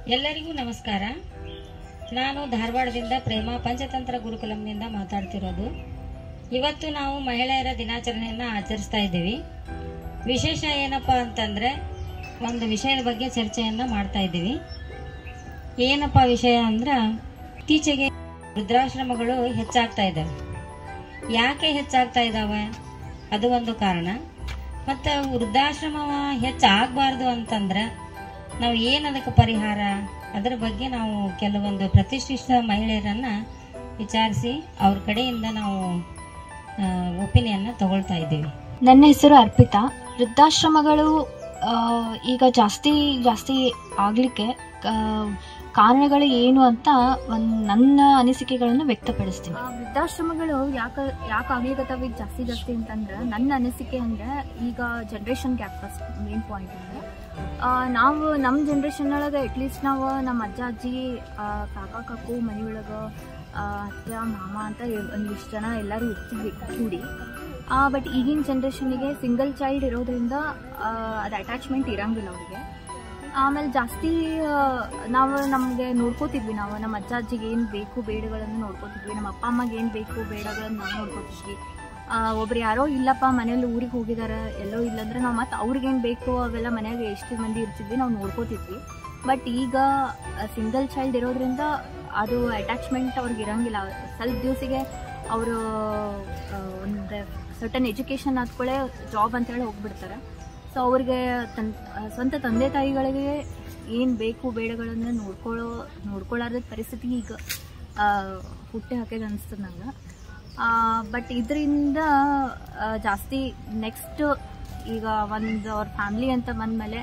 ಎಲ್ಲರಿಗೂ ನಮಸ್ಕಾರ ನಾನು ಧಾರವಾಡದಿಂದ ಪ್ರೇಮ ಪಂಚತಂತ್ರ ಗುರುಕುಲಂನಿಂದ ಮಾತಾಡ್ತಿರೋದು ಇವತ್ತು ನಾವು ಮಹಿಳೆಯರ ದಿನಾಚರಣೆಯನ್ನು ಆಚರಿಸ್ತಾ ಇದ್ದೀವಿ ವಿಶೇಷ ಏನಪ್ಪ ಅಂತಂದರೆ ಒಂದು ವಿಷಯದ ಬಗ್ಗೆ ಚರ್ಚೆಯನ್ನು ಮಾಡ್ತಾ ಇದ್ದೀವಿ ಏನಪ್ಪ ವಿಷಯ ಅಂದ್ರೆ ಇತ್ತೀಚೆಗೆ ವೃದ್ಧಾಶ್ರಮಗಳು ಹೆಚ್ಚಾಗ್ತಾ ಇದ್ದಾವೆ ಯಾಕೆ ಹೆಚ್ಚಾಗ್ತಾ ಇದ್ದಾವೆ ಅದು ಒಂದು ಕಾರಣ ಮತ್ತು ವೃದ್ಧಾಶ್ರಮ ಹೆಚ್ಚಾಗಬಾರ್ದು ಅಂತಂದ್ರೆ ನಾವು ಏನು ಅದಕ್ಕೆ ಪರಿಹಾರ ಅದರ ಬಗ್ಗೆ ನಾವು ಕೆಲವೊಂದು ಪ್ರತಿಷ್ಠಿತ ಮಹಿಳೆಯರನ್ನು ವಿಚಾರಿಸಿ ಅವ್ರ ಕಡೆಯಿಂದ ನಾವು ಒಪಿನಿಯನ್ನ ತಗೊಳ್ತಾ ಇದ್ದೀವಿ ನನ್ನ ಹೆಸರು ಅರ್ಪಿತಾ ವೃದ್ಧಾಶ್ರಮಗಳು ಆ, ಈಗ ಜಾಸ್ತಿ ಜಾಸ್ತಿ ಆಗಲಿಕ್ಕೆ ಕಾರಣಗಳು ಏನು ಅಂತ ಒಂದು ನನ್ನ ಅನಿಸಿಕೆಗಳನ್ನು ವ್ಯಕ್ತಪಡಿಸ್ತೀನಿ ವೃದ್ಧಾಶ್ರಮಗಳು ಯಾಕೆ ಯಾಕೆ ಆಗ್ಲಿಕತ್ತಾವ ಈಗ ಜಾಸ್ತಿ ಜಾಸ್ತಿ ಅಂತಂದ್ರೆ ನನ್ನ ಅನಿಸಿಕೆ ಅಂದ್ರೆ ಈಗ generation gap first main point ಅಂದ್ರೆ ಆ, ನಾವು ನಮ್ಮ ಜನ್ರೇಷನ್ ಒಳಗೆ ಅಟ್ಲೀಸ್ಟ್ ನಾವು ನಮ್ಮ ಅಜ್ಜ ಅಜ್ಜಿ ಆ, ಕಾಕ ಕಾಕು ಮನೆಯೊಳಗೆ ಅತ್ತೆ ಮಾಮ ಅಂತ ಎ- ಒಂದಿಷ್ಟು ಜನ ಎಲ್ಲರೂ ಇರ್ತಿದ್ವಿ ಕೂಡಿ ಬಟ್ ಈಗಿನ ಜನ್ರೇಷನಿಗೆ ಸಿಂಗಲ್ ಚೈಲ್ಡ್ ಇರೋದ್ರಿಂದ ಆ, ಅದು ಅಟ್ಯಾಚ್ಮೆಂಟ್ ಇರಂಗಿಲ್ಲ ಅವರಿಗೆ ಆಮೇಲೆ ಜಾಸ್ತಿ ಆ, ನಾವು ನಮಗೆ ನೋಡ್ಕೋತಿದ್ವಿ ನಾವು ನಮ್ಮ ಅಜ್ಜ ಅಜ್ಜಿಗೆ ಏನು ಬೇಕು ಬೇಡಗಳನ್ನು ನೋಡ್ಕೋತಿದ್ವಿ ನಮ್ಮ ಅಪ್ಪ ಅಮ್ಮಗೆ ಏನು ಬೇಕು ಬೇಡಗಳನ್ನು ನಾವು ನೋಡ್ಕೋತಿದ್ವಿ ಆ, ಒಬ್ರು ಯಾರೋ ಇಲ್ಲಪ್ಪ ಮನೇಲಿ ಊರಿಗೆ ಹೋಗಿದಾರೆ ಎಲ್ಲೋ ಇಲ್ಲಂದ್ರೆ ನಾವು ಮತ್ತೆ ಅವ್ರಿಗೇನು ಬೇಕು ಅವೆಲ್ಲ ಮನ್ಯಾಗ ಎಷ್ಟು ಮಂದಿ ಇರ್ತಿದ್ವಿ ನಾವು ನೋಡ್ಕೋತಿದ್ವಿ ಬಟ್ ಈಗ ಸಿಂಗಲ್ ಚೈಲ್ಡ್ ಇರೋದ್ರಿಂದ ಅದು ಅಟ್ಯಾಚ್ಮೆಂಟ್ ಅವ್ರಿಗೆ ಇರಂಗಿಲ್ಲ ಸ್ವಲ್ಪ ದಿವಸಿಗೆ ಅವರು ಒಂದು ಸರ್ಟನ್ ಎಜುಕೇಷನ್ ಆದ್ಕೊಳ್ಳೆ ಜಾಬ್ ಅಂತೇಳಿ ಹೋಗ್ಬಿಡ್ತಾರೆ ಸೊ ಅವ್ರಿಗೆ ತನ್ ಆ, ಸ್ವಂತ ತಂದೆ ತಾಯಿಗಳಿಗೆ ಏನು ಬೇಕು ಬೇಡಗಳನ್ನು ನೋಡ್ಕೊಳ್ಳೋ ನೋಡ್ಕೊಳ್ಳಾರ್ದ ಪರಿಸ್ಥಿತಿ ಈಗ ಆ, ಹುಟ್ಟೆ ಹಾಕಿದೆ ಅನಿಸ್ತದೆ ನಂಗೆ ಬಟ್ ಇದರಿಂದ ಜಾಸ್ತಿ ನೆಕ್ಸ್ಟ್ ಈಗ ಒಂದು ಅವ್ರ ಫ್ಯಾಮ್ಲಿ ಅಂತ ಬಂದಮೇಲೆ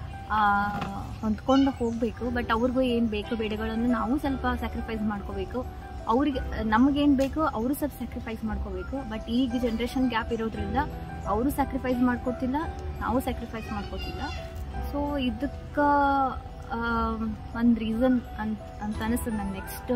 ಹೊಂದ್ಕೊಂಡು ಹೋಗಬೇಕು ಬಟ್ ಅವ್ರಿಗೂ ಏನು ಬೇಕು ಬೇಡಗಳನ್ನು ನಾವು ಸ್ವಲ್ಪ ಸ್ಯಾಕ್ರಿಫೈಸ್ ಮಾಡ್ಕೋಬೇಕು ಅವ್ರಿಗೆ ನಮಗೇನು ಬೇಕು ಅವರು ಸ್ವಲ್ಪ ಸ್ಯಾಕ್ರಿಫೈಸ್ ಮಾಡ್ಕೋಬೇಕು ಬಟ್ ಈಗ ಜನ್ರೇಷನ್ ಗ್ಯಾಪ್ ಇರೋದ್ರಿಂದ ಅವರು ಸ್ಯಾಕ್ರಿಫೈಸ್ ಮಾಡ್ಕೊತಿಲ್ಲ ನಾವು ಸ್ಯಾಕ್ರಿಫೈಸ್ ಮಾಡ್ಕೋತಿಲ್ಲ ಸೊ ಇದಕ್ಕೆ ಒಂದು ರೀಸನ್ ಅಂತ ಅಂತ ಅನಿಸ್ತದೆ ನಂಗೆ ನೆಕ್ಸ್ಟ್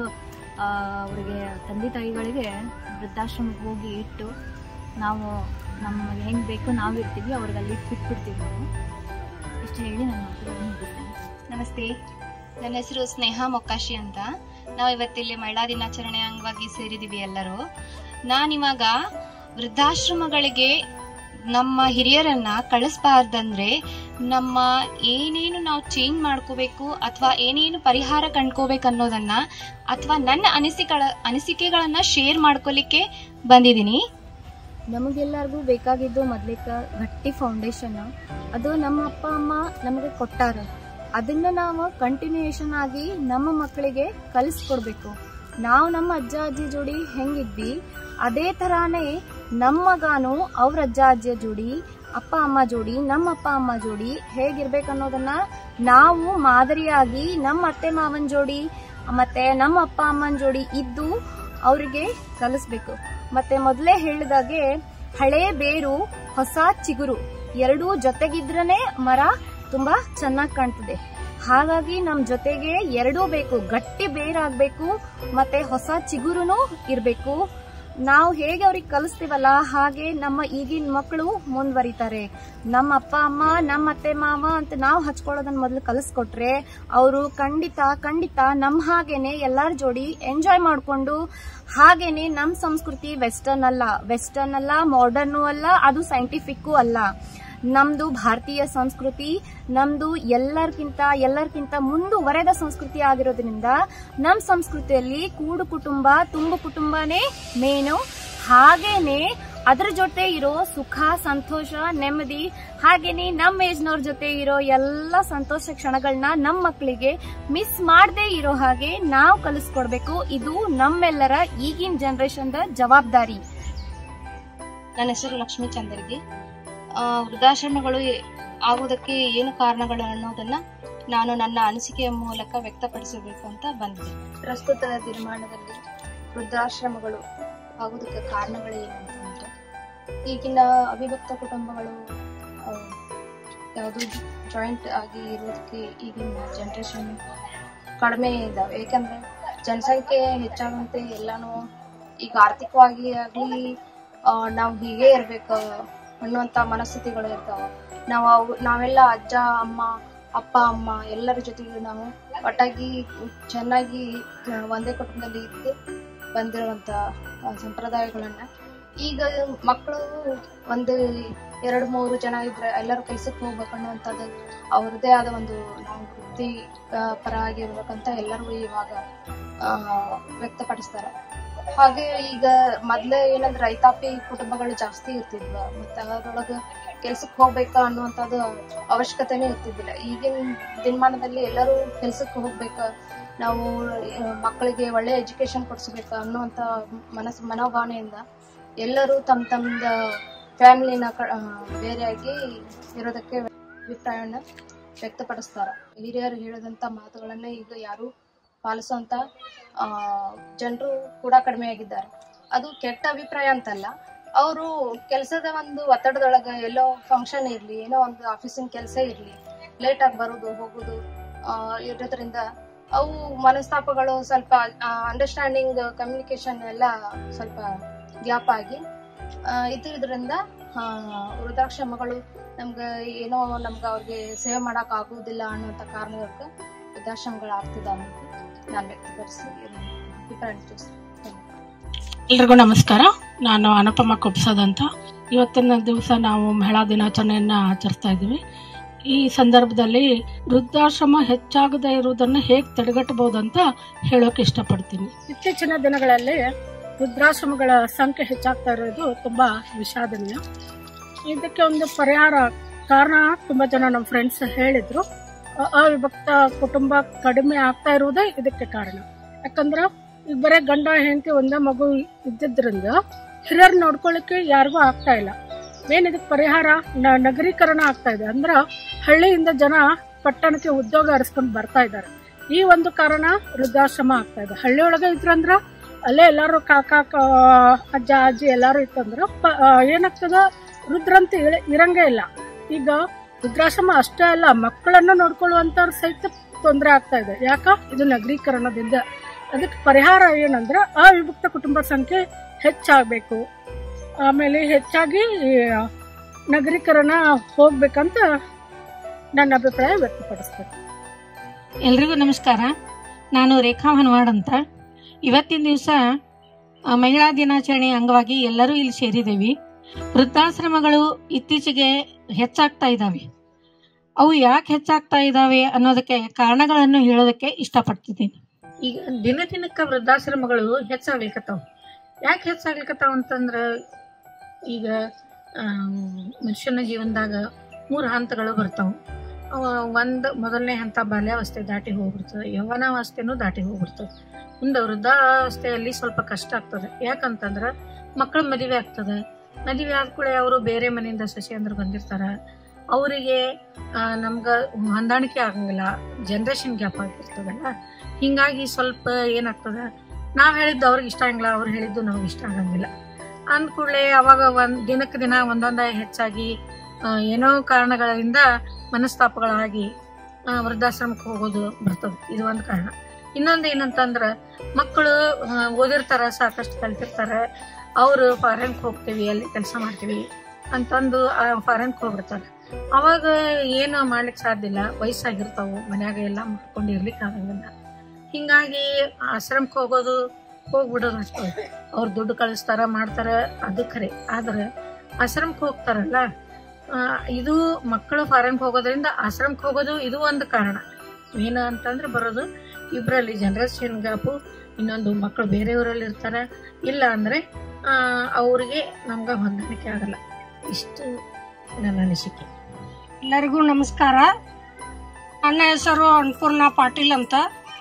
ಅವರಿಗೆ ತಂದೆ ತಾಯಿಗಳಿಗೆ ವೃದ್ಧಾಶ್ರಮಕ್ಕೆ ಹೋಗಿ ಇಟ್ಟು ನಾವು ನಮಗೆ ಹೆಂಗೆ ಬೇಕು ನಾವು ಇರ್ತೀವಿ ಅವ್ರಿಗೆ ಅಲ್ಲಿ ಬಿಟ್ಬಿಡ್ತೀವಿ ನಾವು ಇಷ್ಟು ಹೇಳಿ ನನ್ನ ಮಾತುಗಳನ್ನು ಮುಗಿಸ್ತೀನಿ ನಮಸ್ತೆ ನನ್ನ ಹೆಸರು ಸ್ನೇಹ ಮೊಕ್ಕಾಶಿ ಅಂತ ನಾವು ಇವತ್ತಿಲ್ಲಿ ಮಹಿಳಾ ದಿನಾಚರಣೆ ಅಂಗವಾಗಿ ಸೇರಿದೀವಿ ಎಲ್ಲರೂ ನಾನಿವಾಗ ವೃದ್ಧಾಶ್ರಮಗಳಿಗೆ ನಮ್ಮ ಹಿರಿಯರನ್ನ ಕಳಿಸ್ಬಾರ್ದಂದ್ರೆ ನಮ್ಮ ಏನೇನು ನಾವು ಚೇಂಜ್ ಮಾಡ್ಕೋಬೇಕು ಅಥವಾ ಏನೇನು ಪರಿಹಾರ ಕಂಡ್ಕೋಬೇಕು ಅನ್ನೋದನ್ನ ಅಥವಾ ನನ್ನ ಅನಿಸಿಕೆಗಳ ಅನಿಸಿಕೆಗಳನ್ನ ಶೇರ್ ಮಾಡ್ಕೊಲಿಕ್ಕೆ ಬಂದಿದ್ದೀನಿ ನಮಗೆಲ್ಲರಿಗೂ ಬೇಕಾಗಿದ್ದು ಮೊದ್ಲಿಕ ಗಟ್ಟಿ ಫೌಂಡೇಶನ್ ಅದು ನಮ್ಮ ಅಪ್ಪ ಅಮ್ಮ ನಮಗೆ ಕೊಟ್ಟಾರ ಅದನ್ನ ನಾವು ಕಂಟಿನ್ಯೂಯೇಷನ್ ಆಗಿ ನಮ್ಮ ಮಕ್ಕಳಿಗೆ ಕಲಿಸ್ಕೊಡ್ಬೇಕು ನಾವು ನಮ್ಮ ಅಜ್ಜ ಅಜ್ಜಿ ಜೋಡಿ ಹೆಂಗಿದ್ವಿ ಅದೇ ತರಾನೇ ನಮ್ಮ ಮಗಾನು ಅವ್ರ ಅಜ್ಜ ಅಜ್ಜಿಯ ಜೋಡಿ ಅಪ್ಪ ಅಮ್ಮ ಜೋಡಿ ನಮ್ಮ ಅಪ್ಪ ಅಮ್ಮ ಜೋಡಿ ಹೇಗಿರ್ಬೇಕು ಅನ್ನೋದನ್ನ ನಾವು ಮಾದರಿಯಾಗಿ ನಮ್ಮ ಅತ್ತೆ ಮಾವನ್ ಜೋಡಿ ಮತ್ತೆ ನಮ್ಮ ಅಪ್ಪ ಅಮ್ಮನ ಜೋಡಿ ಇದ್ದು ಅವರಿಗೆ ಕಲಿಸ್ಬೇಕು ಮತ್ತೆ ಮೊದಲೇ ಹೇಳಿದಾಗೆ ಹಳೆ ಬೇರು ಹೊಸ ಚಿಗುರು ಎರಡೂ ಜೊತೆಗಿದ್ರನೆ ಮರ ತುಂಬಾ ಚೆನ್ನಾಗಿ ಕಾಣ್ತದೆ ಹಾಗಾಗಿ ನಮ್ ಜೊತೆಗೆ ಎರಡೂ ಬೇಕು ಗಟ್ಟಿ ಬೇರಾಗ್ಬೇಕು ಮತ್ತೆ ಹೊಸ ಚಿಗುರುನು ಇರ್ಬೇಕು ನಾವು ಹೇಗೆ ಅವ್ರಿಗೆ ಕಲಿಸ್ತೀವಲ್ಲ ಹಾಗೆ ನಮ್ಮ ಈಗಿನ ಮಕ್ಕಳು ಮುಂದುವರಿತಾರೆ ನಮ್ಮ ಅಪ್ಪ ಅಮ್ಮ ನಮ್ಮ ಅತ್ತೆ ಮಾವ ಅಂತ ನಾವು ಹಚ್ಕೊಳ್ಳೋದನ್ನ ಮೊದಲು ಕಲಿಸ್ಕೊಟ್ರೆ ಅವರು ಖಂಡಿತ ಖಂಡಿತ ನಮ್ಮ ಹಾಗೇನೆ ಎಲ್ಲಾರ ಜೋಡಿ ಎಂಜಾಯ್ ಮಾಡ್ಕೊಂಡು ಹಾಗೇನೆ ನಮ್ಮ ಸಂಸ್ಕೃತಿ ವೆಸ್ಟರ್ನ್ ಅಲ್ಲ ವೆಸ್ಟರ್ನ್ ಅಲ್ಲ ಮಾಡರ್ನು ಅಲ್ಲ ಅದು ಸೈಂಟಿಫಿಕ್ಕು ಅಲ್ಲ ನಮ್ದು ಭಾರತೀಯ ಸಂಸ್ಕೃತಿ ನಮ್ದು ಎಲ್ಲರ್ಕಿಂತ ಎಲ್ಲರ್ಕಿಂತ ಮುಂದುವರೆದ ಸಂಸ್ಕೃತಿ ಆಗಿರೋದ್ರಿಂದ ನಮ್ಮ ಸಂಸ್ಕೃತಿಯಲ್ಲಿ ಕೂಡು ಕುಟುಂಬ ತುಂಬು ಕುಟುಂಬನೇ ಮೇನು ಹಾಗೇನೆ ಅದ್ರ ಜೊತೆ ಇರೋ ಸುಖ ಸಂತೋಷ ನೆಮ್ಮದಿ ಹಾಗೇನೆ ನಮ್ಮ ಏಜ್ನವ್ರ ಜೊತೆ ಇರೋ ಎಲ್ಲ ಸಂತೋಷ ಕ್ಷಣಗಳನ್ನ ನಮ್ಮ ಮಕ್ಕಳಿಗೆ ಮಿಸ್ ಮಾಡದೇ ಇರೋ ಹಾಗೆ ನಾವು ಕಲಿಸ್ಕೊಡ್ಬೇಕು ಇದು ನಮ್ಮೆಲ್ಲರ ಈಗಿನ ಜನರೇಷನ್ ಜವಾಬ್ದಾರಿ ನನ್ನ ಹೆಸರು ಲಕ್ಷ್ಮೀ ಚಂದರ್ಗಿ ಆ, ವೃದ್ಧಾಶ್ರಮಗಳು ಆಗುವುದಕ್ಕೆ ಏನು ಕಾರಣಗಳು ಅನ್ನೋದನ್ನ ನಾನು ನನ್ನ ಅನಿಸಿಕೆಯ ಮೂಲಕ ವ್ಯಕ್ತಪಡಿಸಬೇಕು ಅಂತ ಬಂದಿದ್ದೆ ಪ್ರಸ್ತುತ ದಿನಮಾನದಲ್ಲಿ ವೃದ್ಧಾಶ್ರಮಗಳು ಆಗುವುದಕ್ಕೆ ಕಾರಣಗಳು ಏನಂತಂದ್ರೆ ಈಗಿನ ಅವಿಭಕ್ತ ಕುಟುಂಬಗಳು ಯಾವುದು ಜಾಯಿಂಟ್ ಆಗಿ ಇರೋದಕ್ಕೆ ಈಗಿನ ಜನ್ರೇಷನ್ ಕಡಿಮೆ ಇದ್ದಾವೆ ಏಕೆಂದ್ರೆ ಜನಸಂಖ್ಯೆ ಹೆಚ್ಚಾಗಂತೆ ಎಲ್ಲಾನು ಈಗ ಆರ್ಥಿಕವಾಗಿ ಆಗ್ಲಿ ನಾವು ಹೀಗೆ ಇರ್ಬೇಕು ಅನ್ನುವಂತ ಮನಸ್ಥಿತಿಗಳು ಇರ್ತಾವ ನಾವು ಅವು ನಾವೆಲ್ಲ ಅಜ್ಜ ಅಮ್ಮ ಅಪ್ಪ ಅಮ್ಮ ಎಲ್ಲರ ಜೊತೆಗೆ ನಾವು ಒಟ್ಟಾಗಿ ಚೆನ್ನಾಗಿ ಆ, ಒಂದೇ ಕುಟುಂಬದಲ್ಲಿ ಇದ್ದು ಬಂದಿರುವಂತ ಆ, ಸಂಪ್ರದಾಯಗಳನ್ನ ಈಗ ಮಕ್ಕಳು ಒಂದು ಎರಡು ಮೂರು ಜನ ಇದ್ರೆ ಎಲ್ಲರೂ ಕೆಲ್ಸಕ್ಕೆ ಹೋಗ್ಬೇಕು ಅನ್ನುವಂಥದ್ದು ಅವ್ರದ್ದೇ ಆದ ಒಂದು ನಾವು ವೃತ್ತಿ ಆ, ಪರ ಆಗಿರ್ಬೇಕಂತ ಎಲ್ಲರೂ ಇವಾಗ ಆ, ವ್ಯಕ್ತಪಡಿಸ್ತಾರೆ ಹಾಗೆ ಈಗ ಮೊದ್ಲೇ ಏನಂದ್ರೆ ರೈತಾಪಿ ಕುಟುಂಬಗಳು ಜಾಸ್ತಿ ಇರ್ತಿದ್ವ ಮತ್ತೆ ಅದರೊಳಗೆ ಕೆಲ್ಸಕ್ಕೆ ಹೋಗ್ಬೇಕಾ ಅನ್ನುವಂಥದ್ದು ಅವಶ್ಯಕತೆನೇ ಇರ್ತಿದ್ದಿಲ್ಲ ಈಗಿನ ದಿನಮಾನದಲ್ಲಿ ಎಲ್ಲರೂ ಕೆಲ್ಸಕ್ಕೆ ಹೋಗ್ಬೇಕ ನಾವು ಆ, ಮಕ್ಕಳಿಗೆ ಒಳ್ಳೆ ಎಜುಕೇಶನ್ ಕೊಡಿಸ್ಬೇಕು ಅನ್ನುವಂಥ ಮನಸ್ಸು ಮನೋಭಾವನೆಯಿಂದ ಎಲ್ಲರೂ ತಮ್ಮ ತಮ್ಮದ ಫ್ಯಾಮಿಲಿನ ಬೇರೆಯಾಗಿ ಇರೋದಕ್ಕೆ ಅಭಿಪ್ರಾಯನ ವ್ಯಕ್ತಪಡಿಸ್ತಾರೆ ಹಿರಿಯರು ಹೇಳಿದಂಥ ಮಾತುಗಳನ್ನ ಈಗ ಯಾರು ಪಾಲಿಸುವಂತ ಜನರು ಕೂಡ ಕಡಿಮೆ ಆಗಿದ್ದಾರೆ ಅದು ಕೆಟ್ಟ ಅಭಿಪ್ರಾಯ ಅಂತಲ್ಲ ಅವರು ಕೆಲಸದ ಒಂದು ಒತ್ತಡದೊಳಗ ಎಲ್ಲೋ ಫಂಕ್ಷನ್ ಇರ್ಲಿ ಏನೋ ಒಂದು ಆಫೀಸಿನ ಕೆಲಸ ಇರ್ಲಿ ಲೇಟ್ ಆಗಿ ಬರೋದು ಹೋಗೋದು ಆ, ಇರೋದ್ರಿಂದ ಅವು ಮನಸ್ತಾಪಗಳು ಸ್ವಲ್ಪ ಅಂಡರ್ಸ್ಟ್ಯಾಂಡಿಂಗ್ ಕಮ್ಯುನಿಕೇಶನ್ ಎಲ್ಲ ಸ್ವಲ್ಪ ಗ್ಯಾಪ್ ಆಗಿ ಆ, ಇದ್ದಿದ್ರಿಂದ ಆ, ವೃದ್ಧಾಶ್ರಮಗಳು ನಮ್ಗೆ ಏನೋ ನಮ್ಗೆ ಅವ್ರಿಗೆ ಸೇವೆ ಮಾಡಕ್ ಆಗುವುದಿಲ್ಲ ಅನ್ನುವಂಥ ಕಾರಣಕ್ಕೆ ವೃದ್ಧಾಶ್ರಮಗಳು ಆಗ್ತಿದ್ದಾವೆ ಅಂತ ನಾನು ವ್ಯಕ್ತಪಡಿಸಿ ನನ್ನ ಅಭಿಪ್ರಾಯ ತಿಳಿಸ್ತೀನಿ ಎಲ್ರಿಗೂ ನಮಸ್ಕಾರ ನಾನು ಅನುಪಮ ಕೊಪ್ಸದ್ ಅಂತ ಇವತ್ತಿನ ದಿವಸ ನಾವು ಮಹಿಳಾ ದಿನಾಚರಣೆಯನ್ನು ಆಚರಿಸ್ತಾ ಇದ್ದೀವಿ ಈ ಸಂದರ್ಭದಲ್ಲಿ ವೃದ್ಧಾಶ್ರಮ ಹೆಚ್ಚಾಗದೇ ಇರುವುದನ್ನು ಹೇಗೆ ತಡೆಗಟ್ಟಬಹುದು ಅಂತ ಹೇಳೋಕೆ ಇಷ್ಟಪಡ್ತೀನಿ ಇತ್ತೀಚಿನ ದಿನಗಳಲ್ಲಿ ವೃದ್ಧಾಶ್ರಮಗಳ ಸಂಖ್ಯೆ ಹೆಚ್ಚಾಗ್ತಾ ಇರೋದು ತುಂಬಾ ವಿಷಾದನೀಯ ಇದಕ್ಕೆ ಒಂದು ಪರಿಹಾರ ಕಾರಣ ತುಂಬಾ ಜನ ನಮ್ಮ ಫ್ರೆಂಡ್ಸ್ ಹೇಳಿದ್ರು ಅ- ಅವಿಭಕ್ತ ಕುಟುಂಬ ಕಡಿಮೆ ಆಗ್ತಾ ಇರುವುದೇ ಇದಕ್ಕೆ ಕಾರಣ ಯಾಕಂದ್ರೆ ಈಗ ಬರೀ ಗಂಡ ಹೆಂಡತಿ ಒಂದೇ ಮಗು ಇದ್ದಿದ್ರಿಂದ ಹಿರಿಯರ್ ನೋಡ್ಕೊಳ್ಳಿಕ್ಕೆ ಯಾರಿಗೂ ಆಗ್ತಾ ಇಲ್ಲ ಮೇನ್ ಇದಕ್ಕೆ ಪರಿಹಾರ ನ- ನಗರೀಕರಣ ಆಗ್ತಾ ಇದೆ ಅಂದ್ರ ಹಳ್ಳಿಯಿಂದ ಜನ ಪಟ್ಟಣಕ್ಕೆ ಉದ್ಯೋಗ ಅರಸ್ಕೊಂಡು ಬರ್ತಾ ಇದ್ದಾರೆ ಈ ಒಂದು ಕಾರಣ ವೃದ್ಧಾಶ್ರಮ ಆಗ್ತಾ ಇದೆ ಹಳ್ಳಿ ಒಳಗೆ ಇದ್ರಂದ್ರ ಅಲ್ಲೇ ಎಲ್ಲಾರು ಕಾಕ ಕ- ಅಜ್ಜ ಅಜ್ಜಿ ಎಲ್ಲಾರು ಇತ್ತಂದ್ರ ಪ- ಆ, ಏನಾಗ್ತದ ವೃದ್ಧರಂತ ಇರ- ಇರಂಗೇ ಇಲ್ಲ ಈಗ ವೃದ್ಧಾಶ್ರಮ ಅಷ್ಟೇ ಅಲ್ಲ ಮಕ್ಕಳನ್ನು ನೋಡ್ಕೊಳ್ಳುವಂತವ್ರ ಸಹಿತ ತೊಂದರೆ ಆಗ್ತಾ ಇದೆ ಯಾಕ ಇದು ನಗರೀಕರಣದಿಂದ ಅದಕ್ಕೆ ಪರಿಹಾರ ಏನಂದ್ರೆ ಅವಿಭಕ್ತ ಕುಟುಂಬ ಸಂಖ್ಯೆ ಹೆಚ್ಚಾಗಬೇಕು ಆಮೇಲೆ ಹೆಚ್ಚಾಗಿ ಆ, ನಗರೀಕರಣ ಹೋಗ್ಬೇಕಂತ ನನ್ನ ಅಭಿಪ್ರಾಯ ವ್ಯಕ್ತಪಡಿಸ್ತೇನೆ ಎಲ್ರಿಗೂ ನಮಸ್ಕಾರ ನಾನು ರೇಖಾ ಹನವಾಡ್ ಅಂತ ಇವತ್ತಿನ ದಿವಸ ಮಹಿಳಾ ದಿನಾಚರಣೆ ಅಂಗವಾಗಿ ಎಲ್ಲರೂ ಇಲ್ಲಿ ಸೇರಿದ್ದೇವೆ ವೃದ್ಧಾಶ್ರಮಗಳು ಇತ್ತೀಚೆಗೆ ಹೆಚ್ಚಾಗ್ತಾ ಇದ್ದಾವೆ ಅವು ಯಾಕೆ ಹೆಚ್ಚಾಗ್ತಾ ಇದ್ದಾವೆ ಅನ್ನೋದಕ್ಕೆ ಕಾರಣಗಳನ್ನು ಹೇಳೋದಕ್ಕೆ ಇಷ್ಟಪಡ್ತಿದ್ದೀನಿ ಈಗ ದಿನ ದಿನಕ್ಕೆ ವೃದ್ಧಾಶ್ರಮಗಳು ಹೆಚ್ಚಾಗ್ಲಿಕತ್ತಾವ ಯಾಕೆ ಹೆಚ್ಚಾಗ್ಲಿಕತ್ತಾವ ಅಂತಂದ್ರ ಈಗ ಆಮ್, ಮನುಷ್ಯನ ಜೀವನದಾಗ ಮೂರು ಹಂತಗಳು ಬರ್ತಾವ ಅವ ಒಂದು ಮೊದಲನೇ ಹಂತ ಬಾಲ್ಯಾವಸ್ಥೆ ದಾಟಿ ಹೋಗ್ಬಿಡ್ತದೆ ಯೌವನಾವಸ್ಥೆನೂ ದಾಟಿ ಹೋಗ್ಬಿಡ್ತದೆ ಮುಂದೆ ವೃದ್ಧಾವಸ್ಥೆಯಲ್ಲಿ ಸ್ವಲ್ಪ ಕಷ್ಟ ಆಗ್ತದೆ ಯಾಕಂತಂದ್ರೆ ಮಕ್ಕಳ ಮದುವೆ ಆಗ್ತದೆ ಮದುವೆ ಆದ ಕೂಡ ಅವರು ಬೇರೆ ಮನೆಯಿಂದ ಸಸಿ ಅಂದ್ರೆ ಬಂದಿರ್ತಾರ ಅವರಿಗೆ ನಮ್ಗೆ ಹೊಂದಾಣಿಕೆ ಆಗಂಗಿಲ್ಲ ಜನ್ರೇಷನ್ ಗ್ಯಾಪ್ ಆಗಿರ್ತದಲ್ಲ ಹಿಂಗಾಗಿ ಸ್ವಲ್ಪ ಏನಾಗ್ತದ ನಾವ್ ಹೇಳಿದ್ದು ಅವ್ರಿಗೆ ಇಷ್ಟ ಆಗಂಗಿಲ್ಲ ಅವ್ರು ಹೇಳಿದ್ದು ನಮ್ಗೆ ಇಷ್ಟ ಆಗಂಗಿಲ್ಲ ಅಂದ ಕೂಡಲೇ ಅವಾಗ ಒಂದ್ ದಿನಕ್ಕೆ ದಿನ ಒಂದೊಂದ ಹೆಚ್ಚಾಗಿ ಆ, ಏನೋ ಕಾರಣಗಳಿಂದ ಮನಸ್ತಾಪಗಳಾಗಿ ಆ, ವೃದ್ಧಾಶ್ರಮಕ್ಕೆ ಹೋಗೋದು ಬರ್ತದೆ ಇದು ಒಂದು ಕಾರಣ ಇನ್ನೊಂದು ಏನಂತಂದ್ರ ಮಕ್ಕಳು ಆ, ಓದಿರ್ತಾರ ಸಾಕಷ್ಟು ಕಲ್ತಿರ್ತಾರ ಅವರು ಫಾರಿನ್ಗೆ ಹೋಗ್ತೀವಿ ಅಲ್ಲಿ ಕೆಲಸ ಮಾಡ್ತೀವಿ ಅಂತಂದು ಫಾರಿನ್ಗೆ ಹೋಗ್ಬಿಡ್ತಾರೆ ಅವಾಗ ಏನು ಮಾಡ್ಲಿಕ್ಕೆ ಸಾಧ್ಯ ಇಲ್ಲ ವಯಸ್ಸಾಗಿರ್ತಾವು ಮನ್ಯಾಗ ಎಲ್ಲ ಮಾಡ್ಕೊಂಡು ಇರ್ಲಿಕ್ಕೆ ಆಗಂಗಿಲ್ಲ ಹಿಂಗಾಗಿ ಆಶ್ರಮಕ್ಕೆ ಹೋಗೋದು ಹೋಗ್ಬಿಡೋದು ಅಷ್ಟೇ ಅವ್ರು ದುಡ್ಡು ಕಳಿಸ್ತಾರ ಮಾಡ್ತಾರ ಅದು ಖರೆ ಆದ್ರೆ ಆಶ್ರಮಕ್ಕೆ ಹೋಗ್ತಾರಲ್ಲ ಆ, ಇದು ಮಕ್ಕಳು ಫಾರಿನ್ಗೆ ಹೋಗೋದ್ರಿಂದ ಆಶ್ರಮಕ್ಕೆ ಹೋಗೋದು ಇದು ಒಂದು ಕಾರಣ ಏನು ಅಂತಂದ್ರೆ ಬರೋದು ಇಬ್ಬರಲ್ಲಿ ಜನರೇಷನ್ ಗ್ಯಾಪು ಇನ್ನೊಂದು ಮಕ್ಕಳು ಬೇರೆಯವರಲ್ಲಿ ಇರ್ತಾರೆ ಇಲ್ಲ ಅಂದ್ರೆ ಆ, ಅವ್ರಿಗೆ ನಮ್ಗೆ ಹೊಂದಾಣಿಕೆ ಆಗಲ್ಲ ಇಷ್ಟು ನನ್ನ ಅನಿಸಿಕೆ ಎಲ್ಲರಿಗೂ ನಮಸ್ಕಾರ ನನ್ನ ಹೆಸರು ಅನ್ನಪೂರ್ಣ ಪಾಟೀಲ್ ಅಂತ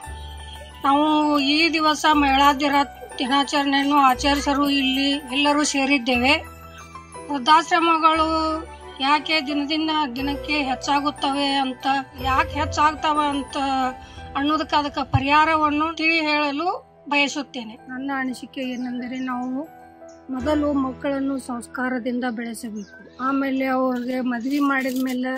ನಾವು ಈ ದಿವಸ ಮಹಿಳಾ ದಿನ ದಿನಾಚರಣೆಯನ್ನು ಆಚರಿಸಲು ಇಲ್ಲಿ ಎಲ್ಲರೂ ಸೇರಿದ್ದೇವೆ ವೃದ್ಧಾಶ್ರಮಗಳು ಯಾಕೆ ದಿನದಿಂದ ದಿನಕ್ಕೆ ಹೆಚ್ಚಾಗುತ್ತವೆ ಅಂತ ಯಾಕೆ ಹೆಚ್ಚಾಗ್ತವೆ ಅಂತ ಅನ್ನೋದಕ್ಕೆ ಅದಕ್ಕೆ ಪರಿಹಾರವನ್ನು ತಿಳಿ ಹೇಳಲು ಬಯಸುತ್ತೇನೆ ನನ್ನ ಅನಿಸಿಕೆ ಏನೆಂದರೆ ನಾವು ಮೊದಲು ಮಕ್ಕಳನ್ನು ಸಂಸ್ಕಾರದಿಂದ ಬೆಳೆಸಬೇಕು ಆಮೇಲೆ ಅವ್ರಿಗೆ ಮದುವೆ ಮಾಡಿದ ಮೇಲೆ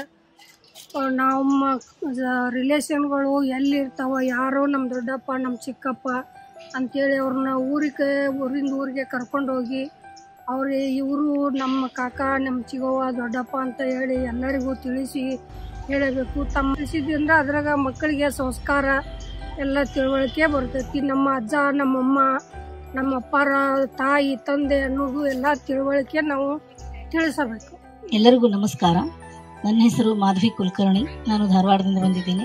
ನಮ್ಮ ರಿಲೇಷನ್ಗಳು ಎಲ್ಲಿರ್ತಾವ ಯಾರೋ ನಮ್ಮ ದೊಡ್ಡಪ್ಪ ನಮ್ಮ ಚಿಕ್ಕಪ್ಪ ಅಂತೇಳಿ ಅವ್ರನ್ನ ಊರಿಗೆ ಊರಿಂದ ಊರಿಗೆ ಕರ್ಕೊಂಡು ಹೋಗಿ ಅವ್ರಿಗೆ ಇವರು ನಮ್ಮ ಕಾಕ ನಮ್ಮ ಚಿಗವ್ವ ದೊಡ್ಡಪ್ಪ ಅಂತ ಹೇಳಿ ಎಲ್ಲರಿಗೂ ತಿಳಿಸಿ ಹೇಳಬೇಕು ತಮ್ಮ ಕಲಿಸಿದ್ರಿಂದ ಅದ್ರಾಗ ಮಕ್ಕಳಿಗೆ ಸಂಸ್ಕಾರ ಎಲ್ಲ ತಿಳುವಳಿಕೆ ಬರ್ತೈತಿ ನಮ್ಮ ಅಜ್ಜ ನಮ್ಮಮ್ಮ ನಮ್ಮ ಅಪ್ಪರ ತಾಯಿ ತಂದೆ ಅನ್ನೋದು ಎಲ್ಲ ತಿಳುವಳಿಕೆ ನಾವು ತಿಳಿಸಬೇಕು ಎಲ್ಲರಿಗೂ ನಮಸ್ಕಾರ ನನ್ನ ಹೆಸರು ಮಾಧವಿ ಕುಲಕರ್ಣಿ ನಾನು ಧಾರವಾಡದಿಂದ ಬಂದಿದ್ದೀನಿ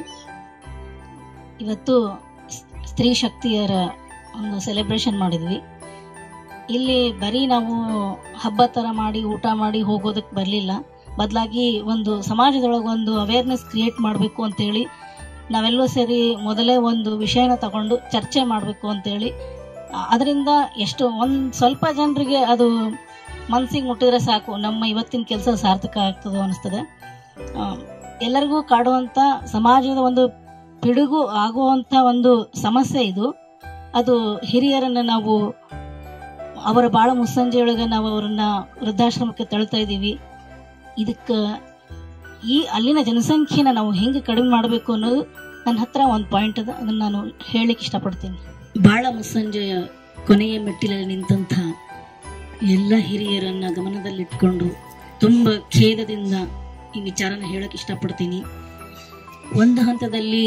ಇವತ್ತು ಸ್- ಸ್ತ್ರೀ ಶಕ್ತಿಯರ ಒಂದು ಸೆಲೆಬ್ರೇಷನ್ ಮಾಡಿದ್ವಿ ಇಲ್ಲಿ ಬರೀ ನಾವು ಹಬ್ಬ ಥರ ಮಾಡಿ ಊಟ ಮಾಡಿ ಹೋಗೋದಕ್ಕೆ ಬರಲಿಲ್ಲ ಬದಲಾಗಿ ಒಂದು ಸಮಾಜದೊಳಗೆ ಒಂದು ಅವೇರ್ನೆಸ್ ಕ್ರಿಯೇಟ್ ಮಾಡಬೇಕು ಅಂತೇಳಿ ನಾವೆಲ್ಲೂ ಸೇರಿ ಮೊದಲೇ ಒಂದು ವಿಷಯನ ತಗೊಂಡು ಚರ್ಚೆ ಮಾಡಬೇಕು ಅಂತೇಳಿ ಅದರಿಂದ ಎಷ್ಟು ಒಂದು ಸ್ವಲ್ಪ ಜನರಿಗೆ ಅದು ಮನಸ್ಸಿಗೆ ಮುಟ್ಟಿದ್ರೆ ಸಾಕು ನಮ್ಮ ಇವತ್ತಿನ ಕೆಲಸ ಸಾರ್ಥಕ ಆಗ್ತದೆ ಅನಿಸ್ತದೆ ಆ, ಎಲ್ಲರಿಗೂ ಕಾಡುವಂಥ ಸಮಾಜದ ಒಂದು ಪಿಡುಗು ಆಗುವಂಥ ಒಂದು ಸಮಸ್ಯೆ ಇದು ಅದು ಹಿರಿಯರನ್ನು ನಾವು ಅವರ ಬಾಳ ಮುಸ್ಸಂಜೆಯೊಳಗೆ ನಾವು ಅವರನ್ನ ವೃದ್ಧಾಶ್ರಮಕ್ಕೆ ತಳ್ತಾ ಇದ್ದೀವಿ ಇದಕ್ಕೆ ಈ ಅಲ್ಲಿನ ಜನಸಂಖ್ಯೆನ ನಾವು ಹೆಂಗೆ ಕಡಿಮೆ ಮಾಡಬೇಕು ಅನ್ನೋದು ನನ್ನ ಹತ್ರ ಒಂದು ಪಾಯಿಂಟ್ ಅದ ಅದನ್ನು ನಾನು ಹೇಳಲಿಕ್ಕೆ ಇಷ್ಟಪಡ್ತೀನಿ ಬಾಳ ಮುಸ್ಸಂಜೆಯ ಕೊನೆಯ ಮೆಟ್ಟಿಲಲ್ಲಿ ನಿಂತಹ ಎಲ್ಲ ಹಿರಿಯರನ್ನ ಗಮನದಲ್ಲಿಟ್ಕೊಂಡು ತುಂಬ ಖೇದದಿಂದ ಈ ವಿಚಾರನ ಹೇಳಕ್ ಇಷ್ಟಪಡ್ತೀನಿ ಒಂದು ಹಂತದಲ್ಲಿ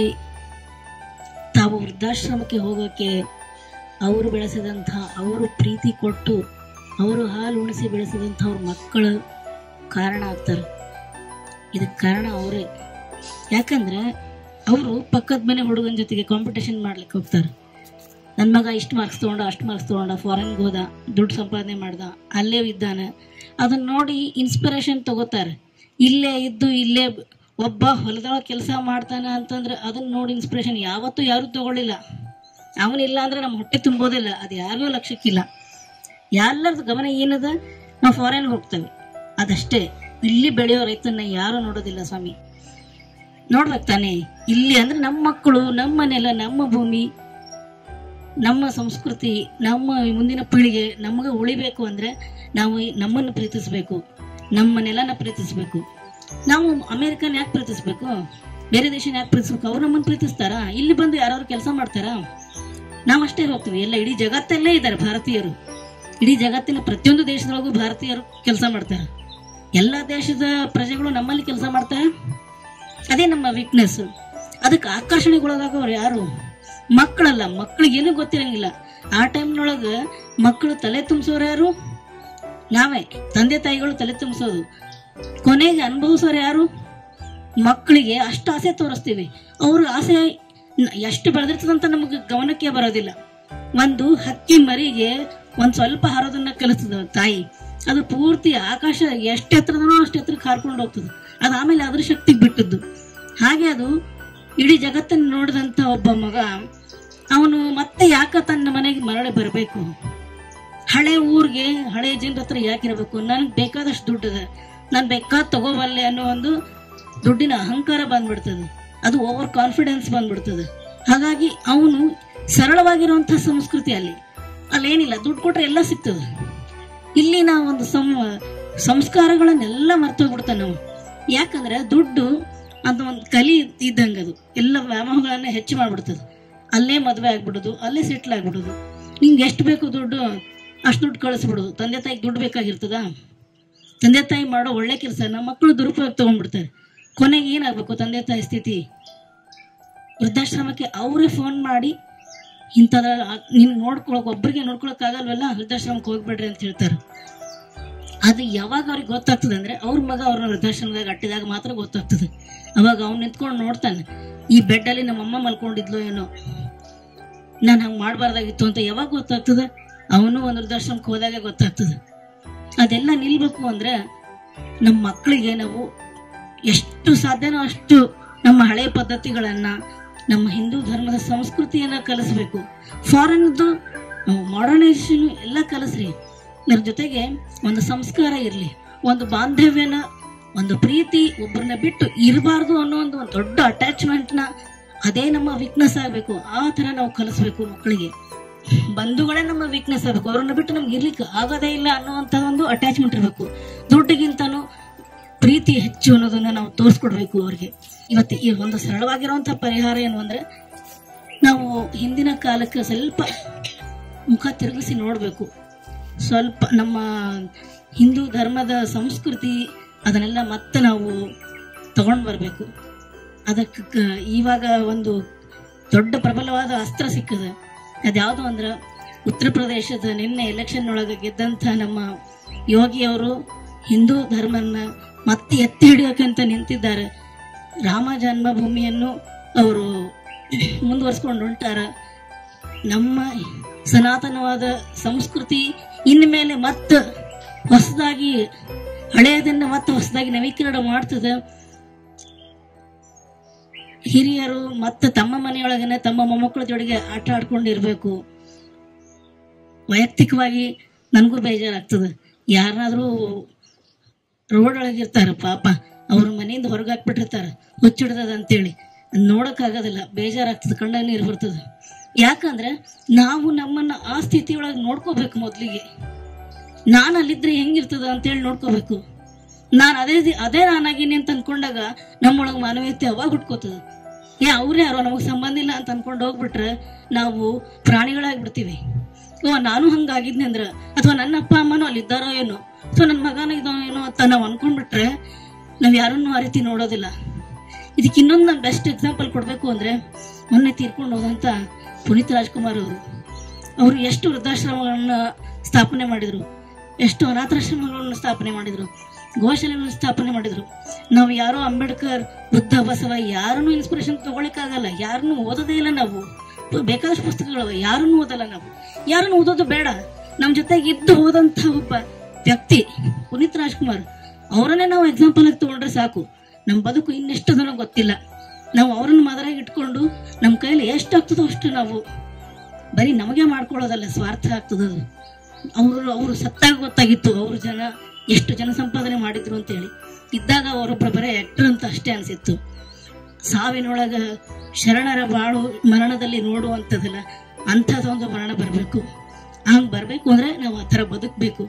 ತಾವು ವೃದ್ಧಾಶ್ರಮಕ್ಕೆ ಹೋಗೋಕ್ಕೆ ಅವರು ಬೆಳೆಸಿದಂಥ ಅವರು ಪ್ರೀತಿ ಕೊಟ್ಟು ಅವರು ಹಾಲು ಉಣಿಸಿ ಬೆಳೆಸಿದಂಥ ಅವ್ರ ಮಕ್ಕಳು ಕಾರಣ ಆಗ್ತಾರೆ ಇದಕ್ಕೆ ಕಾರಣ ಅವರೇ ಯಾಕಂದ್ರೆ ಅವರು ಪಕ್ಕದ ಮನೆ ಹುಡುಗನ ಜೊತೆಗೆ ಕಾಂಪಿಟೇಷನ್ ಮಾಡ್ಲಿಕ್ಕೆ ಹೋಗ್ತಾರೆ ನನ್ನ ಮಗ ಇಷ್ಟು ಮಾರ್ಕ್ಸ್ ತೊಗೊಂಡ ಅಷ್ಟು ಮಾರ್ಕ್ಸ್ ತೊಗೊಂಡ ಫಾರಿನ್ಗೆ ಹೋದ ದುಡ್ಡು ಸಂಪಾದನೆ ಮಾಡ್ದ ಅಲ್ಲೇ ಇದ್ದಾನೆ ಅದನ್ನ ನೋಡಿ ಇನ್ಸ್ಪಿರೇಷನ್ ತಗೋತಾರೆ ಇಲ್ಲೇ ಇದ್ದು ಇಲ್ಲೇ ಬ- ಒಬ್ಬ ಹೊಲದೊಳಗೆ ಕೆಲಸ ಮಾಡ್ತಾನೆ ಅಂತಂದ್ರೆ ಅದನ್ನ ನೋಡಿ ಇನ್ಸ್ಪಿರೇಷನ್ ಯಾವತ್ತೂ ಯಾರೂ ತಗೊಳ್ಳಿಲ್ಲ ಅವನಿಲ್ಲ ಅಂದ್ರೆ ನಮ್ಮ ಹೊಟ್ಟೆ ತುಂಬೋದಿಲ್ಲ ಅದು ಯಾರಿಗೂ ಲಕ್ಷ್ಯಕ್ಕಿಲ್ಲ ಎಲ್ಲರದ್ದು ಗಮನ ಏನದ ನಾವು ಫಾರಿನ್ಗೆ ಹೋಗ್ತೇವೆ ಅದಷ್ಟೇ ಇಲ್ಲಿ ಬೆಳೆಯೋ ರೈತನ್ನ ಯಾರು ನೋಡೋದಿಲ್ಲ ಸ್ವಾಮಿ ನೋಡ್ಬೇಕು ತಾನೇ ಇಲ್ಲಿ ಅಂದ್ರೆ ನಮ್ಮ ಮಕ್ಕಳು ನಮ್ಮ ನೆಲ ನಮ್ಮ ಭೂಮಿ ನಮ್ಮ ಸಂಸ್ಕೃತಿ ನಮ್ಮ ಮುಂದಿನ ಪೀಳಿಗೆ ನಮಗೆ ಉಳಿಬೇಕು ಅಂದ್ರೆ ನಾವು ಈ ನಮ್ಮನ್ನು ಪ್ರೀತಿಸಬೇಕು ನಮ್ಮ ನೆಲನ ಪ್ರೀತಿಸಬೇಕು ನಾವು ಅಮೇರಿಕನ್ ಯಾಕೆ ಪ್ರೀತಿಸ್ಬೇಕು ಬೇರೆ ದೇಶನ ಯಾಕೆ ಪ್ರೀತಿಸ್ಬೇಕು ಅವ್ರು ನಮ್ಮನ್ನು ಪ್ರೀತಿಸ್ತಾರಾ ಇಲ್ಲಿ ಬಂದು ಯಾರಾದ್ರು ಕೆಲಸ ಮಾಡ್ತಾರಾ ನಾವು ಅಷ್ಟೇ ಹೋಗ್ತೀವಿ ಎಲ್ಲ ಇಡೀ ಜಗತ್ತಲ್ಲೇ ಇದ್ದಾರೆ ಭಾರತೀಯರು ಇಡೀ ಜಗತ್ತಿನ ಪ್ರತಿಯೊಂದು ದೇಶದೊಳಗೂ ಭಾರತೀಯರು ಕೆಲಸ ಮಾಡ್ತಾರೆ ಎಲ್ಲ ದೇಶದ ಪ್ರಜೆಗಳು ನಮ್ಮಲ್ಲಿ ಕೆಲಸ ಮಾಡ್ತಾರೆ ಅದೇ ನಮ್ಮ ವೀಕ್ನೆಸ್ ಅದಕ್ಕೆ ಆಕರ್ಷಣೆಗೊಳಗಾಗವ್ರು ಯಾರು ಮಕ್ಕಳಲ್ಲ ಮಕ್ಳಿಗೆ ಏನೂ ಗೊತ್ತಿರಂಗಿಲ್ಲ ಆ ಟೈಮ್ನೊಳಗೆ ಮಕ್ಕಳು ತಲೆ ತುಂಬಿಸೋರು ಯಾರು ನಾವೇ ತಂದೆ ತಾಯಿಗಳು ತಲೆ ತುಂಬಿಸೋದು ಕೊನೆಗೆ ಅನುಭವಿಸೋರು ಯಾರು ಮಕ್ಕಳಿಗೆ ಅಷ್ಟು ಆಸೆ ತೋರಿಸ್ತೀವಿ ಅವ್ರ ಆಸೆ ನ- ಎಷ್ಟು ಬೆಳೆದಿರ್ತದಂತ ನಮಗೆ ಗಮನಕ್ಕೆ ಬರೋದಿಲ್ಲ ಒಂದು ಹಕ್ಕಿ ಮರಿಗೆ ಒಂದ್ ಸ್ವಲ್ಪ ಹಾರೋದನ್ನ ಕಲಿಸ್ತದ ತಾಯಿ ಅದು ಪೂರ್ತಿ ಆಕಾಶ ಎಷ್ಟು ಎತ್ತರದನೋ ಅಷ್ಟು ಎತ್ತರಕ್ಕೆ ಹಾರ್ಕೊಂಡು ಹೋಗ್ತದೆ ಅದು ಆಮೇಲೆ ಅದ್ರ ಶಕ್ತಿಗೆ ಬಿಟ್ಟದ್ದು ಹಾಗೆ ಅದು ಇಡೀ ಜಗತ್ತನ್ನು ನೋಡಿದಂತ ಒಬ್ಬ ಮಗ ಅವನು ಮತ್ತೆ ಯಾಕ ತನ್ನ ಮನೆಗೆ ಮರಳಿ ಬರಬೇಕು ಹಳೆ ಊರಿಗೆ ಹಳೆ ಜನರ ಹತ್ರ ಯಾಕಿರಬೇಕು ನನಗೆ ಬೇಕಾದಷ್ಟು ದುಡ್ಡದ ನಾನು ಬೇಕಾದ ತಗೋಬಲ್ಲೆ ಅನ್ನೋ ಒಂದು ದುಡ್ಡಿನ ಅಹಂಕಾರ ಬಂದ್ಬಿಡ್ತದೆ ಅದು ಓವರ್ ಕಾನ್ಫಿಡೆನ್ಸ್ ಬಂದ್ಬಿಡ್ತದೆ ಹಾಗಾಗಿ ಅವನು ಸರಳವಾಗಿರುವಂತಹ ಸಂಸ್ಕೃತಿ ಅಲ್ಲಿ ಅಲ್ಲೇನಿಲ್ಲ ದುಡ್ಡು ಕೊಟ್ರೆ ಎಲ್ಲ ಸಿಗ್ತದೆ ಇಲ್ಲಿ ನಾವು ಒಂದು ಸಂ ಸಂಸ್ಕಾರಗಳನ್ನೆಲ್ಲ ಮರ್ತೋಗ್ಬಿಡ್ತಾನೆ ನಾವು ಯಾಕಂದ್ರೆ ದುಡ್ಡು ಅದು ಒಂದು ಕಲಿ ಇದ್ದಂಗೆ ಅದು ಎಲ್ಲ ವ್ಯಾಮೋಹಗಳನ್ನ ಹೆಚ್ಚು ಮಾಡ್ಬಿಡ್ತದೆ ಅಲ್ಲೇ ಮದುವೆ ಆಗ್ಬಿಡೋದು ಅಲ್ಲೇ ಸೆಟ್ಲ್ ಆಗ್ಬಿಡೋದು ನಿಂಗೆ ಎಷ್ಟು ಬೇಕು ದುಡ್ಡು ಅಷ್ಟು ದುಡ್ಡು ಕಳಿಸ್ಬಿಡೋದು ತಂದೆ ತಾಯಿಗೆ ದುಡ್ಡು ಬೇಕಾಗಿರ್ತದ ತಂದೆ ತಾಯಿ ಮಾಡೋ ಒಳ್ಳೆ ಕೆಲಸ ನಮ್ಮ ಮಕ್ಕಳು ದುರುಪಯೋಗ ತಗೊಂಡ್ಬಿಡ್ತಾರೆ ಕೊನೆಗೆ ಏನಾಗಬೇಕು ತಂದೆ ತಾಯಿ ಸ್ಥಿತಿ ವೃದ್ಧಾಶ್ರಮಕ್ಕೆ ಅವರೇ ಫೋನ್ ಮಾಡಿ ಇಂಥದ ನೀನು ನೋಡ್ಕೊಳಕ್ ಒಬ್ಬರಿಗೆ ನೋಡ್ಕೊಳಕ್ ಆಗಲ್ವಲ್ಲ ವೃದ್ಧಾಶ್ರಮಕ್ಕೆ ಹೋಗ್ಬೇಡ್ರಿ ಅಂತ ಹೇಳ್ತಾರೆ ಅದು ಯಾವಾಗ ಅವ್ರಿಗೆ ಗೊತ್ತಾಗ್ತದೆ ಅಂದ್ರೆ ಅವ್ರ ಮಗ ಅವ್ರನ್ನ ವೃದ್ಧಾಶ್ರಮದಾಗ ಅಟ್ಟಿದಾಗ ಮಾತ್ರ ಗೊತ್ತಾಗ್ತದೆ ಅವಾಗ ಅವ್ನು ನಿಂತ್ಕೊಂಡು ನೋಡ್ತಾನೆ ಈ ಬೆಡ್ಡಲ್ಲಿ ನಮ್ಮಮ್ಮ ಮಲ್ಕೊಂಡಿದ್ಲು ಏನೋ ನಾನು ಹಂಗೆ ಮಾಡಬಾರ್ದಾಗಿತ್ತು ಅಂತ ಯಾವಾಗ ಗೊತ್ತಾಗ್ತದೆ ಅವನು ಒಂದು ವೃದ್ಧಾಶ್ರಮಕ್ಕೆ ಹೋದಾಗ ಗೊತ್ತಾಗ್ತದೆ ಅದೆಲ್ಲ ನಿಲ್ಬೇಕು ಅಂದ್ರೆ ನಮ್ಮ ಮಕ್ಕಳಿಗೆ ನಾವು ಎಷ್ಟು ಸಾಧ್ಯನೋ ಅಷ್ಟು ನಮ್ಮ ಹಳೆ ಪದ್ಧತಿಗಳನ್ನ ನಮ್ಮ ಹಿಂದೂ ಧರ್ಮದ ಸಂಸ್ಕೃತಿಯನ್ನ ಕಲಿಸ್ಬೇಕು ಫಾರಿನ್ದು ಮಾಡರ್ನೈಸೇಷನ್ ಎಲ್ಲ ಕಲಿಸ್ರಿ ಅದ್ರ ಜೊತೆಗೆ ಒಂದು ಸಂಸ್ಕಾರ ಇರಲಿ ಒಂದು ಬಾಂಧವ್ಯನ ಒಂದು ಪ್ರೀತಿ ಒಬ್ಬರನ್ನ ಬಿಟ್ಟು ಇರಬಾರ್ದು ಅನ್ನೋ ಒಂದು ಒಂದು ದೊಡ್ಡ ಅಟ್ಯಾಚ್ಮೆಂಟ್ನ ಅದೇ ನಮ್ಮ ವೀಕ್ನೆಸ್ ಆಗಬೇಕು ಆ ಥರ ನಾವು ಕಲಿಸ್ಬೇಕು ಮಕ್ಕಳಿಗೆ ಬಂಧುಗಳೇ ನಮ್ಮ ವೀಕ್ನೆಸ್ ಆಗಬೇಕು ಅವ್ರನ್ನ ಬಿಟ್ಟು ನಮ್ಗೆ ಇರ್ಲಿಕ್ಕೆ ಆಗೋದೇ ಇಲ್ಲ ಅನ್ನೋವಂಥ ಒಂದು ಅಟ್ಯಾಚ್ಮೆಂಟ್ ಇರಬೇಕು ದುಡ್ಡಿಗಿಂತನೂ ಪ್ರೀತಿ ಹೆಚ್ಚು ಅನ್ನೋದನ್ನ ನಾವು ತೋರಿಸ್ಕೊಡ್ಬೇಕು ಅವ್ರಿಗೆ ಇವತ್ತು ಈ ಒಂದು ಸರಳವಾಗಿರುವಂಥ ಪರಿಹಾರ ಏನು ಅಂದ್ರೆ ನಾವು ಹಿಂದಿನ ಕಾಲಕ್ಕೆ ಸ್ವಲ್ಪ ಮುಖ ತಿರುಗಿಸಿ ನೋಡಬೇಕು ಸ್ವಲ್ಪ ನಮ್ಮ ಹಿಂದೂ ಧರ್ಮದ ಸಂಸ್ಕೃತಿ ಅದನ್ನೆಲ್ಲ ಮತ್ತೆ ನಾವು ತಗೊಂಡು ಬರಬೇಕು ಅದಕ್ಕೆ ಕ- ಇವಾಗ ಒಂದು ದೊಡ್ಡ ಪ್ರಬಲವಾದ ಅಸ್ತ್ರ ಸಿಕ್ಕದ ಅದ್ಯಾವುದು ಅಂದ್ರೆ ಉತ್ತರ ಪ್ರದೇಶದ ನಿನ್ನೆ ಎಲೆಕ್ಷನ್ ಒಳಗೆ ಗೆದ್ದಂಥ ನಮ್ಮ ಯೋಗಿಯವರು ಹಿಂದೂ ಧರ್ಮನ ಮತ್ತೆ ಎತ್ತಿ ಹಿಡಿಯೋಕಂತ ನಿಂತಿದ್ದಾರೆ ರಾಮ ಜನ್ಮಭೂಮಿಯನ್ನು ಅವರು ಮುಂದುವರ್ಸ್ಕೊಂಡು ಹೊಂಟಾರ ನಮ್ಮ ಸನಾತನವಾದ ಸಂಸ್ಕೃತಿ ಇನ್ಮೇಲೆ ಮತ್ತೆ ಹೊಸದಾಗಿ ಹಳೆಯದನ್ನ ಮತ್ತೆ ಹೊಸದಾಗಿ ನವೀಕರಣ ಮಾಡ್ತದೆ ಹಿರಿಯರು ಮತ್ತೆ ತಮ್ಮ ಮನೆಯೊಳಗನೆ ತಮ್ಮ ಮೊಮ್ಮಕ್ಕಳ ಜೊತೆಗೆ ಆಟ ಆಡ್ಕೊಂಡಿರ್ಬೇಕು ವೈಯಕ್ತಿಕವಾಗಿ ನನಗೂ ಬೇಜಾರಾಗ್ತದೆ ಯಾರನ್ನಾದ್ರೂ ರೋಡ್ ಒಳಗಿರ್ತಾರ ಪಾಪ ಅವ್ರ ಮನೆಯಿಂದ ಹೊರಗೆ ಹಾಕ್ಬಿಟ್ಟಿರ್ತಾರ ಹುಚ್ಚಿಡ್ತದ ಅಂತೇಳಿ ಅದ್ ನೋಡಕ್ಕಾಗೋದಿಲ್ಲ ಬೇಜಾರಾಗ್ತದೆ ಕಣ್ಣಾಗ ನೀರು ಬರ್ತದೆ ಯಾಕಂದ್ರೆ ನಾವು ನಮ್ಮನ್ನ ಆ ಸ್ಥಿತಿಯೊಳಗೆ ನೋಡ್ಕೋಬೇಕು ಮೊದಲಿಗೆ ನಾನು ಅಲ್ಲಿದ್ರೆ ಹೆಂಗಿರ್ತದ ಅಂತೇಳಿ ನೋಡ್ಕೋಬೇಕು ನಾನು ಅದೇ ದಿ- ಅದೇ ನಾನಾಗೀನಿ ಅಂತ ಅನ್ಕೊಂಡಾಗ ನಮ್ಮೊಳಗೆ ಮಾನವೀಯತೆ ಅವಾಗ ಹುಟ್ಕೋತದ ಏ ಅವ್ರೇ ಯಾರೋ ನಮಗೆ ಸಂಬಂಧ ಇಲ್ಲ ಅಂತ ಅನ್ಕೊಂಡು ಹೋಗ್ಬಿಟ್ರೆ ನಾವು ಪ್ರಾಣಿಗಳಾಗ್ಬಿಡ್ತೀವಿ ಓ ನಾನು ಹಂಗಾಗಿದ್ನಿ ಅಂದ್ರ ಅಥವಾ ನನ್ನ ಅಪ್ಪ ಅಮ್ಮನೂ ಅಲ್ಲಿದ್ದಾರೋ ಏನೋ ಅಥವಾ ನನ್ನ ಮಗನ ಇದೋ ಏನೋ ಅಂತ ನಾವು ಅನ್ಕೊಂಡ್ಬಿಟ್ರೆ ನಾವ್ ಯಾರನ್ನೂ ಆ ರೀತಿ ನೋಡೋದಿಲ್ಲ ಇದಕ್ಕೆ ಇನ್ನೊಂದು ನಾನು ಬೆಸ್ಟ್ ಎಕ್ಸಾಂಪಲ್ ಕೊಡಬೇಕು ಅಂದ್ರೆ ಮೊನ್ನೆ ತೀರ್ಕೊಂಡು ಹೋದಂತ ಪುನೀತ್ ರಾಜ್ಕುಮಾರ್ ಅವರು ಅವರು ಎಷ್ಟು ವೃದ್ಧಾಶ್ರಮಗಳನ್ನ ಸ್ಥಾಪನೆ ಮಾಡಿದ್ರು ಎಷ್ಟು ಅನಾಥಾಶ್ರಮಗಳನ್ನು ಸ್ಥಾಪನೆ ಮಾಡಿದ್ರು ಗೋಶಾಲೆಗಳನ್ನು ಸ್ಥಾಪನೆ ಮಾಡಿದ್ರು ನಾವು ಯಾರೋ ಅಂಬೇಡ್ಕರ್ ಬುದ್ಧ ಬಸವ ಯಾರನ್ನೂ ಇನ್ಸ್ಪಿರೇಷನ್ ತಗೊಳಿಕ್ಕಾಗಲ್ಲ ಯಾರನ್ನೂ ಓದೋದೇ ಇಲ್ಲ ನಾವು ಬೇಕಾದಷ್ಟು ಪುಸ್ತಕಗಳವ ಯಾರನ್ನೂ ಓದಲ್ಲ ನಾವು ಯಾರನ್ನು ಓದೋದು ಬೇಡ ನಮ್ಮ ಜೊತೆಗೆ ಇದ್ದು ಹೋದಂತ ಒಬ್ಬ ವ್ಯಕ್ತಿ ಪುನೀತ್ ರಾಜ್ಕುಮಾರ್ ಅವರನ್ನೇ ನಾವು ಎಕ್ಸಾಂಪಲ್ ಆಗಿ ತಗೊಂಡ್ರೆ ಸಾಕು ನಮ್ಮ ಬದುಕು ಇನ್ನೆಷ್ಟು ಜನ ಗೊತ್ತಿಲ್ಲ ನಾವು ಅವ್ರನ್ನ ಮದರಾಗಿ ಇಟ್ಕೊಂಡು ನಮ್ಮ ಕೈಲಿ ಎಷ್ಟಾಗ್ತದೋ ಅಷ್ಟು ನಾವು ಬರೀ ನಮಗೆ ಮಾಡ್ಕೊಳ್ಳೋದಲ್ಲ ಸ್ವಾರ್ಥ ಆಗ್ತದದು ಅವರು ಅವರು ಸತ್ತಾಗ ಗೊತ್ತಾಗಿತ್ತು ಅವ್ರ ಜನ ಎಷ್ಟು ಜನ ಸಂಪಾದನೆ ಮಾಡಿದ್ರು ಅಂತೇಳಿ ಇದ್ದಾಗ ಅವರೊಬ್ಬರ ಬರೀ ಆಕ್ಟರ್ ಅಂತ ಅಷ್ಟೇ ಅನ್ಸಿತ್ತು ಸಾವಿನೊಳಗ ಶರಣರ ಬಾಳು ಮರಣದಲ್ಲಿ ನೋಡುವಂಥದ್ದಲ್ಲ ಅಂಥದ್ದೊಂದು ಮರಣ ಬರಬೇಕು ಹಂಗೆ ಬರಬೇಕು ಅಂದ್ರೆ ನಾವು ಆ ಥರ ಬದುಕಬೇಕು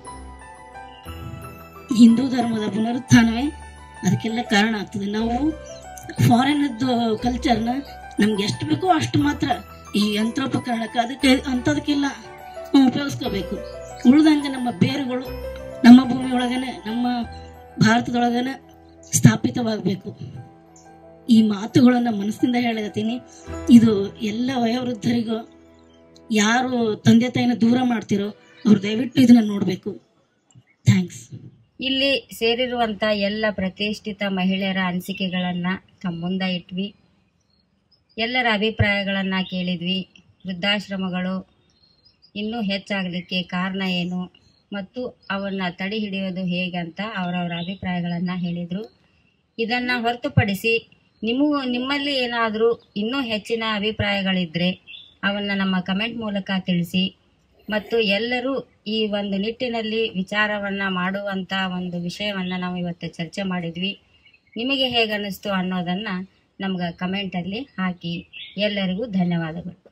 ಹಿಂದೂ ಧರ್ಮದ ಪುನರುತ್ಥಾನವೇ ಅದಕ್ಕೆಲ್ಲ ಕಾರಣ ಆಗ್ತದೆ ನಾವು ಫಾರಿನದ್ದು ಕಲ್ಚರ್ನ ನಮ್ಗೆ ಎಷ್ಟು ಬೇಕೋ ಅಷ್ಟು ಮಾತ್ರ ಈ ಯಂತ್ರೋಪಕರಣಕ್ಕೆ ಅದಕ್ಕೆ ಅಂಥದಕ್ಕೆಲ್ಲ ನಾವು ಉಪಯೋಗಿಸ್ಕೋಬೇಕು ಉಳ್ದಂಗೆ ನಮ್ಮ ಬೇರುಗಳು ನಮ್ಮ ಭೂಮಿ ಒಳಗನೆ ನಮ್ಮ ಭಾರತದೊಳಗನೆ ಸ್ಥಾಪಿತವಾಗಬೇಕು ಈ ಮಾತುಗಳನ್ನು ಮನಸ್ಸಿಂದ ಹೇಳಕತ್ತೀನಿ ಇದು ಎಲ್ಲ ವಯೋವೃದ್ಧರಿಗೂ ಯಾರು ತಂದೆ ತಾಯಿನ ದೂರ ಮಾಡ್ತಿರೋ ಅವ್ರು ದಯವಿಟ್ಟು ಇದನ್ನ ನೋಡಬೇಕು ಥ್ಯಾಂಕ್ಸ್ ಇಲ್ಲಿ ಸೇರಿರುವಂತ ಎಲ್ಲ ಪ್ರತಿಷ್ಠಿತ ಮಹಿಳೆಯರ ಅನಿಸಿಕೆಗಳನ್ನ ತಮ್ಮ ಮುಂದೆ ಇಟ್ವಿ ಎಲ್ಲರ ಅಭಿಪ್ರಾಯಗಳನ್ನ ಕೇಳಿದ್ವಿ ವೃದ್ಧಾಶ್ರಮಗಳು ಇನ್ನೂ ಹೆಚ್ಚಾಗಲಿಕ್ಕೆ ಕಾರಣ ಏನು ಮತ್ತು ಅವನ್ನ ತಡೆ ಹಿಡಿಯೋದು ಹೇಗೆ ಅಂತ ಅವರವರ ಅಭಿಪ್ರಾಯಗಳನ್ನು ಹೇಳಿದರು ಇದನ್ನು ಹೊರತುಪಡಿಸಿ ನಿಮಗೂ ನಿಮ್ಮಲ್ಲಿ ಏನಾದರೂ ಇನ್ನೂ ಹೆಚ್ಚಿನ ಅಭಿಪ್ರಾಯಗಳಿದ್ದರೆ ಅವನ್ನು ನಮ್ಮ ಕಮೆಂಟ್ ಮೂಲಕ ತಿಳಿಸಿ ಮತ್ತು ಎಲ್ಲರೂ ಈ ಒಂದು ನಿಟ್ಟಿನಲ್ಲಿ ವಿಚಾರವನ್ನು ಮಾಡುವಂಥ ಒಂದು ವಿಷಯವನ್ನು ನಾವು ಇವತ್ತು ಚರ್ಚೆ ಮಾಡಿದ್ವಿ ನಿಮಗೆ ಹೇಗೆ ಅನ್ನಿಸ್ತು ಅನ್ನೋದನ್ನು ನಮ್ಗೆ ಕಮೆಂಟಲ್ಲಿ ಹಾಕಿ ಎಲ್ಲರಿಗೂ ಧನ್ಯವಾದಗಳು